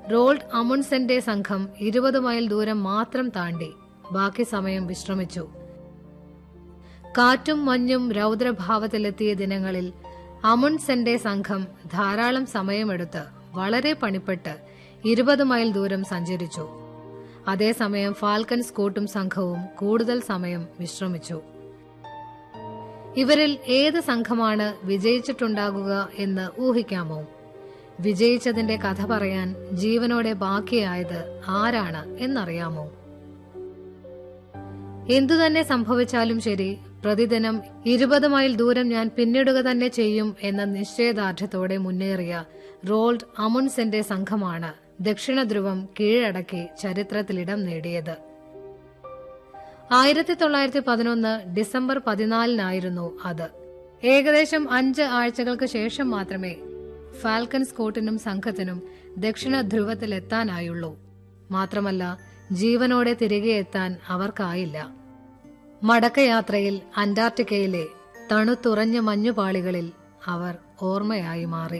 rolled അമുൺസെന്റെ സംഘം ഇരുപത് mile ദൂരം മാത്രം താണ്ടി ബാക്കി സമയം വിശ്രമിച്ചു കാറ്റും മഞ്ഞും രൗദ്രഭാവത്തിലെത്തിയ ദിനങ്ങളിൽ അമുൺസെന്റെ സംഘം ധാരാളം സമയമെടുത്ത് വളരെ പണിപ്പെട്ട് ഇരുപത് മൈൽ ദൂരം സഞ്ചരിച്ചു അതേസമയം ഫാൽക്കൻ സ്കൂട്ടും സംഘവും കൂടുതൽ സമയം വിശ്രമിച്ചു ഇവരിൽ ഏത് സംഘമാണ് വിജയിച്ചിട്ടുണ്ടാകുക എന്ന് ഊഹിക്കാമോ വിജയിച്ചതിന്റെ കഥ പറയാൻ ജീവനോടെ ബാക്കിയായത് ആരാണ് എന്നറിയാമോ എന്തുതന്നെ സംഭവിച്ചാലും ശരി പ്രതിദിനം ഇരുപത് മൈൽ ദൂരം ഞാൻ പിന്നിടുക തന്നെ ചെയ്യും എന്ന നിശ്ചയദാർഢ്യത്തോടെ മുന്നേറിയ റോൾഡ് അമുൺസെന്റെ സംഘമാണ് ദക്ഷിണ ധ്രുവം കീഴടക്കി ചരിത്രത്തിലിടം നേടിയത് ആയിരത്തി തൊള്ളായിരത്തി പതിനൊന്ന് ഡിസംബർ പതിനാലിനായിരുന്നു അത് ഏകദേശം അഞ്ച് ആഴ്ചകൾക്ക് ശേഷം മാത്രമേ ഫാൽക്കൻ സ്കോട്ടിനും സംഘത്തിനും ദക്ഷിണ ധ്രുവത്തിലെത്താനായുള്ളൂ മാത്രമല്ല ജീവനോടെ തിരികെ എത്താൻ അവർക്കായില്ല മടക്കയാത്രയിൽ അന്റാർട്ടിക്കയിലെ തണുത്തുറഞ്ഞ മഞ്ഞുപാളികളിൽ അവർ ഓർമ്മയായി മാറി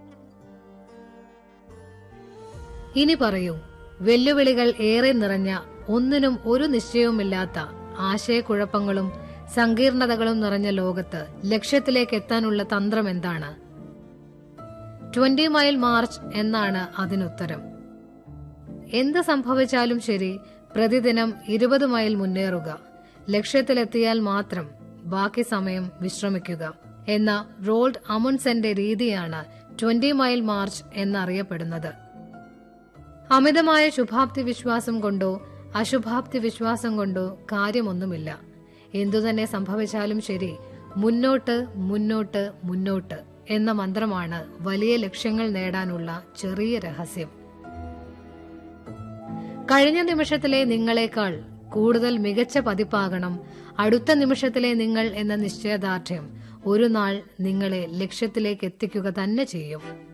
ഇനി പറയൂ വെല്ലുവിളികൾ ഏറെ നിറഞ്ഞ ഒന്നിനും ഒരു നിശ്ചയവുമില്ലാത്ത ആശയക്കുഴപ്പങ്ങളും സങ്കീർണതകളും നിറഞ്ഞ ലോകത്ത് ലക്ഷ്യത്തിലേക്ക് എത്താനുള്ള തന്ത്രം എന്താണ് ട്വന്റി മൈൽ മാർച്ച് എന്നാണ് അതിനുത്തരം എന്ത് സംഭവിച്ചാലും ശരി പ്രതിദിനം ഇരുപത് മൈൽ മുന്നേറുക ലക്ഷ്യത്തിലെത്തിയാൽ മാത്രം ബാക്കി സമയം വിശ്രമിക്കുക എന്ന റോൾഡ് അമുൺസെന്റെ രീതിയാണ് ട്വന്റി മൈൽ മാർച്ച് എന്നറിയപ്പെടുന്നത് അമിതമായ ശുഭാപ്തി വിശ്വാസം കൊണ്ടോ അശുഭാപ്തി വിശ്വാസം കൊണ്ടോ കാര്യമൊന്നുമില്ല എന്തുതന്നെ സംഭവിച്ചാലും ശരി മുന്നോട്ട് മുന്നോട്ട് മുന്നോട്ട് എന്ന മന്ത്രമാണ് വലിയ ലക്ഷ്യങ്ങൾ നേടാനുള്ള ചെറിയ രഹസ്യം കഴിഞ്ഞ നിമിഷത്തിലെ നിങ്ങളെക്കാൾ കൂടുതൽ മികച്ച പതിപ്പാകണം അടുത്ത നിമിഷത്തിലെ നിങ്ങൾ എന്ന നിശ്ചയദാർഢ്യം ഒരു നാൾ നിങ്ങളെ ലക്ഷ്യത്തിലേക്ക് എത്തിക്കുക തന്നെ ചെയ്യും